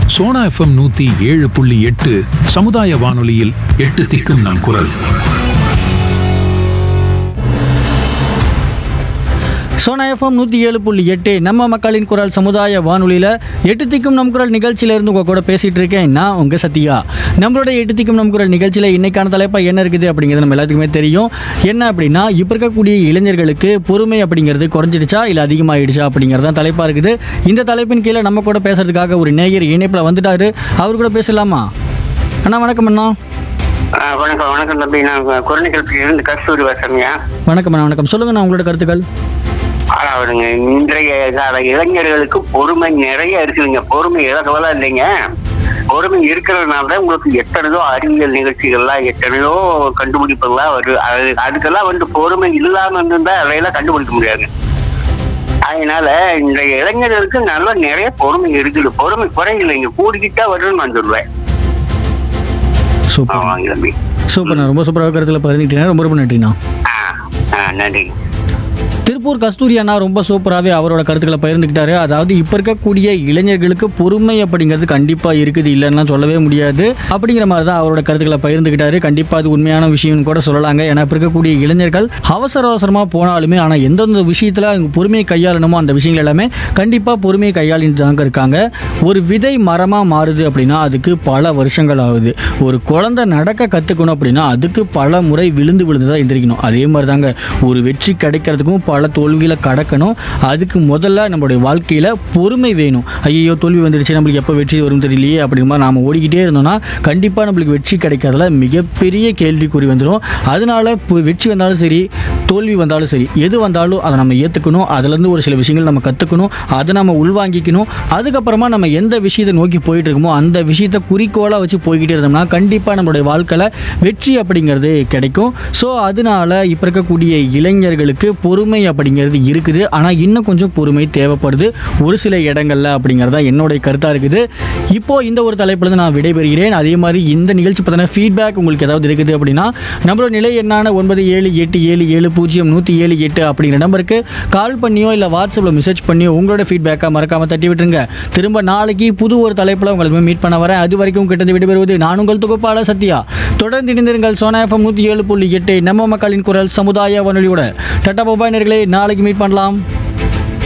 Sona FM நூத்தி ஏழு புள்ளி எட்டு சமுதாய வானொலியில் எட்டு திக்கும் நம் குரல் சோனா எஃப்எம் நூற்றி ஏழு புள்ளி எட்டு நம்ம மக்களின் குரல் சமுதாய வானொலியில் எட்டு திக்கும் நம் குரல் நிகழ்ச்சியிலேருந்து உங்கள் கூட பேசிகிட்டு இருக்கேன் நான் உங்கள் சத்யா நம்மளோட எட்டு திக்கும் நம் குரல் நிகழ்ச்சியில் இன்னைக்கான தலைப்பாக என்ன இருக்குது அப்படிங்கிறது நம்ம எல்லாத்துக்குமே தெரியும் என்ன அப்படின்னா இப்போ இருக்கக்கூடிய இளைஞர்களுக்கு பொறுமை அப்படிங்கிறது குறைஞ்சிடுச்சா இல்லை அதிகமாகிடுச்சா அப்படிங்கிறது தான் தலைப்பாக இருக்குது இந்த தலைப்பின் கீழே நம்ம கூட பேசுறதுக்காக ஒரு நேயர் இணைப்பில் வந்துட்டாரு அவர் கூட பேசலாமா அண்ணா வணக்கம் அண்ணா ஆ, வணக்கம் வணக்கம் தம்பி நான் குரணிக்கல்பில் இருந்து கஸ்தூரி வசமியா வணக்கம் அண்ணா வணக்கம் சொல்லுங்கண்ணா உங்களோட கருத்துக்கள் அதாவதுங்க இன்றைய கால இளைஞர்களுக்கு பொறுமை நிறைய இருக்குதுங்க பொறுமை இழக்கவெல்லாம் இல்லைங்க பொறுமை இருக்கிறதுனால தான் உங்களுக்கு எத்தனையோ அறிவியல் நிகழ்ச்சிகள்லாம் எத்தனையோ கண்டுபிடிப்புகள்லாம் வருது அது அதுக்கெல்லாம் வந்து பொறுமை இல்லாம இருந்தா அதையெல்லாம் கண்டுபிடிக்க முடியாது அதனால இன்றைய இளைஞர்களுக்கு நல்ல நிறைய பொறுமை இருக்குது பொறுமை குறையில்லைங்க கூடிக்கிட்டா வரும்னு நான் சொல்லுவேன் சூப்பர் ஆமாங்க தம்பி சூப்பர்ண்ணா ரொம்ப சூப்பராக கருத்தில் பகிர்ந்துக்கிட்டீங்க ரொம்ப ரொம்ப நன்றிண்ணா ஆ ஆ நன்றி திருப்பூர் கஸ்தூரி அண்ணா ரொம்ப சூப்பராகவே அவரோட கருத்துக்களை பகிர்ந்துக்கிட்டாரு அதாவது இப்போ இருக்கக்கூடிய இளைஞர்களுக்கு பொறுமை அப்படிங்கிறது கண்டிப்பாக இருக்குது இல்லைன்னா சொல்லவே முடியாது அப்படிங்கிற மாதிரி தான் அவரோட கருத்துக்களை பகிர்ந்துக்கிட்டாரு கண்டிப்பாக அது உண்மையான விஷயம்னு கூட சொல்லலாங்க ஏன்னா இப்போ இருக்கக்கூடிய இளைஞர்கள் அவசர அவசரமாக போனாலுமே ஆனால் எந்தெந்த விஷயத்தில் அவங்க பொறுமையை கையாளணுமோ அந்த விஷயங்கள் எல்லாமே கண்டிப்பாக பொறுமையை கையாளிட்டு தாங்க இருக்காங்க ஒரு விதை மரமாக மாறுது அப்படின்னா அதுக்கு பல வருஷங்கள் ஆகுது ஒரு குழந்தை நடக்க கற்றுக்கணும் அப்படின்னா அதுக்கு பல முறை விழுந்து விழுந்து தான் எந்திரிக்கணும் அதே மாதிரி தாங்க ஒரு வெற்றி கிடைக்கிறதுக்கும் பல தோல்விகளை கடக்கணும் அதுக்கு முதல்ல நம்மளுடைய வாழ்க்கையில் பொறுமை வேணும் ஐயோ தோல்வி வந்துடுச்சு நம்மளுக்கு எப்போ வெற்றி வரும் தெரியலையே அப்படிங்கிற மாதிரி நாம் ஓடிக்கிட்டே இருந்தோம்னா கண்டிப்பாக நம்மளுக்கு வெற்றி கிடைக்கிறதுல மிகப்பெரிய கேள்விக்குறி வந்துடும் அதனால இப்போ வெற்றி வந்தாலும் சரி தோல்வி வந்தாலும் சரி எது வந்தாலும் அதை நம்ம ஏற்றுக்கணும் அதுலேருந்து ஒரு சில விஷயங்கள் நம்ம கற்றுக்கணும் அதை நம்ம உள்வாங்கிக்கணும் அதுக்கப்புறமா நம்ம எந்த விஷயத்தை நோக்கி போயிட்டு இருக்கோமோ அந்த விஷயத்தை குறிக்கோளாக வச்சு போய்கிட்டே இருந்தோம்னா கண்டிப்பாக நம்மளுடைய வாழ்க்கையில் வெற்றி அப்படிங்கிறது கிடைக்கும் ஸோ அதனால இப்போ இருக்கக்கூடிய இளைஞர்களுக்கு பொறுமை அப்படிங்கிறது இருக்குது ஆனால் இன்னும் கொஞ்சம் பொறுமை தேவைப்படுது ஒரு சில இடங்கள்ல அப்படிங்கிறதா என்னுடைய கருத்தாக இருக்குது இப்போ இந்த ஒரு தலைப்புலேருந்து நான் விடைபெறுகிறேன் அதே மாதிரி இந்த நிகழ்ச்சி பற்றின ஃபீட்பேக் உங்களுக்கு ஏதாவது இருக்குது அப்படின்னா நம்மளோட நிலை எண்ணான ஒன்பது ஏழு எட்டு ஏழு ஏழு பூஜ்ஜியம் நூற்றி ஏழு எட்டு அப்படிங்கிற நம்பருக்கு கால் பண்ணியோ இல்லை வாட்ஸ்அப்பில் மெசேஜ் பண்ணியோ உங்களோட ஃபீட்பேக்கை மறக்காமல் தட்டி விட்டுருங்க திரும்ப நாளைக்கு புது ஒரு தலைப்பில் உங்களுக்கு மீட் பண்ண வரேன் அது வரைக்கும் கிட்டது விடைபெறுவது நான் உங்கள் தொகுப்பாளர் சத்யா தொடர்ந்து இணைந்திருங்கள் சோனா எஃப்எம் நூற்றி ஏழு புள்ளி எட்டு நம்ம மக்களின் குரல் சமுதாய வானொலியோட டட்டா பாபா நேர்களே நாளைக்கு மீட் பண்ணலாம்